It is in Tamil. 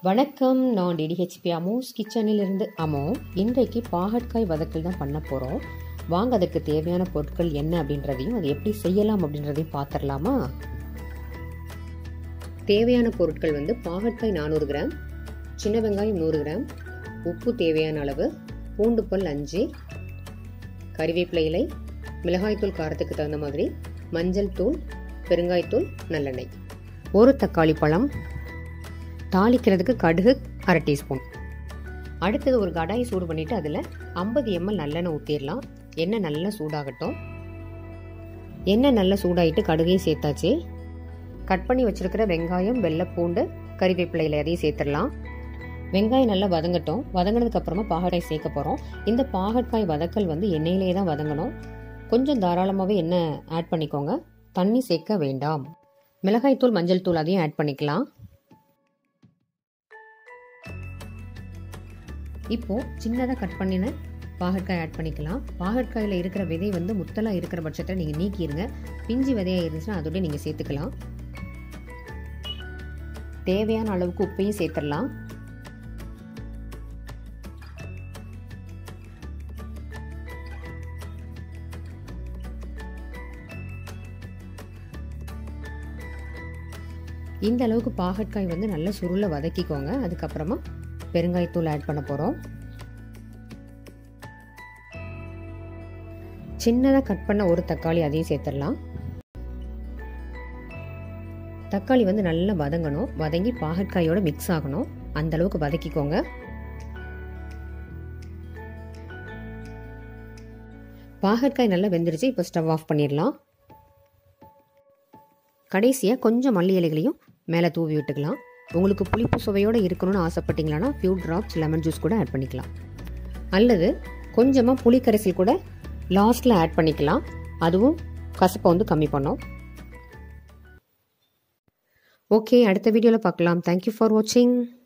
வணக்கம் நான் டிடிஹெச்பி அமோஸ் கிச்சனில் இருந்து அமோ இன்றைக்கு பாகற்காய் வதக்கல் தான் பண்ண போகிறோம் வாங்க அதுக்கு தேவையான பொருட்கள் என்ன அப்படின்றதையும் அது எப்படி செய்யலாம் அப்படின்றதையும் பார்த்துடலாமா தேவையான பொருட்கள் வந்து பாகற்காய் நானூறு கிராம் சின்ன வெங்காயம் நூறு கிராம் உப்பு தேவையான அளவு பூண்டு பல் அஞ்சு கறிவேப்பிலை இலை மிளகாய்த்தூள் காரத்துக்கு தகுந்த மாதிரி மஞ்சள் தூள் பெருங்காயத்தூள் நல்லெண்ணெய் ஒரு தக்காளி பழம் தாளிக்கிறதுக்கு கடுகு அரை டீஸ்பூன் அடுத்தது ஒரு கடாயை சூடு பண்ணிவிட்டு அதில் ஐம்பது எம்எல் நல்லெண்ணெய் ஊற்றிடலாம் எண்ணெய் நல்லா சூடாகட்டும் எண்ணெய் நல்லா சூடாகிட்டு கடுகையும் சேர்த்தாச்சு கட் பண்ணி வச்சுருக்கிற வெங்காயம் வெள்ளைப்பூண்டு கறிவேப்பிலையில் அதையும் சேர்த்துடலாம் வெங்காயம் நல்லா வதங்கட்டும் வதங்கினதுக்கு அப்புறமா பாகற்காய் சேர்க்க போகிறோம் இந்த பாகற்காய் வதக்கல் வந்து எண்ணெயிலே தான் வதங்கணும் கொஞ்சம் தாராளமாகவே எண்ணெய் ஆட் பண்ணிக்கோங்க தண்ணி சேர்க்க வேண்டாம் மிளகாய்த்தூள் மஞ்சள் தூள் அதையும் ஆட் பண்ணிக்கலாம் இப்போது சின்னதாக கட் பண்ணின பாகற்காய் ஆட் பண்ணிக்கலாம் பாகற்காயில் இருக்கிற விதை வந்து முத்தலாக இருக்கிற பட்சத்தில் நீங்கள் நீக்கிடுங்க பிஞ்சு விதையாக இருந்துச்சுன்னா அதோடய நீங்கள் சேர்த்துக்கலாம் தேவையான அளவுக்கு உப்பையும் சேர்த்துடலாம் இந்த அளவுக்கு பாகற்காய் வந்து நல்ல சுருளை வதக்கிக்கோங்க அதுக்கப்புறமா பெருங்காயத்தூள் ஆட் பண்ண போகிறோம் சின்னதாக கட் பண்ண ஒரு தக்காளி அதையும் சேர்த்துடலாம் தக்காளி வந்து நல்லா வதங்கணும் வதங்கி பாகற்காயோட மிக்ஸ் ஆகணும் அந்த அளவுக்கு வதக்கிக்கோங்க பாகற்காய் நல்லா வெந்துருச்சு இப்போ ஸ்டவ் ஆஃப் பண்ணிடலாம் கடைசியாக கொஞ்சம் மல்லி இலைகளையும் மேலே தூவி விட்டுக்கலாம் உங்களுக்கு புளிப்பு சுவையோடு இருக்கணும்னு ஆசைப்பட்டீங்களான்னா ஃபியூ ட்ராப்ஸ் லெமன் ஜூஸ் கூட ஆட் பண்ணிக்கலாம் அல்லது கொஞ்சமாக புளிக்கரைசல் கூட லாஸ்ட்டில் ஆட் பண்ணிக்கலாம் அதுவும் கசப்பை வந்து கம்மி பண்ணும் ஓகே அடுத்த வீடியோவில் பார்க்கலாம் தேங்க்யூ ஃபார் வாட்சிங்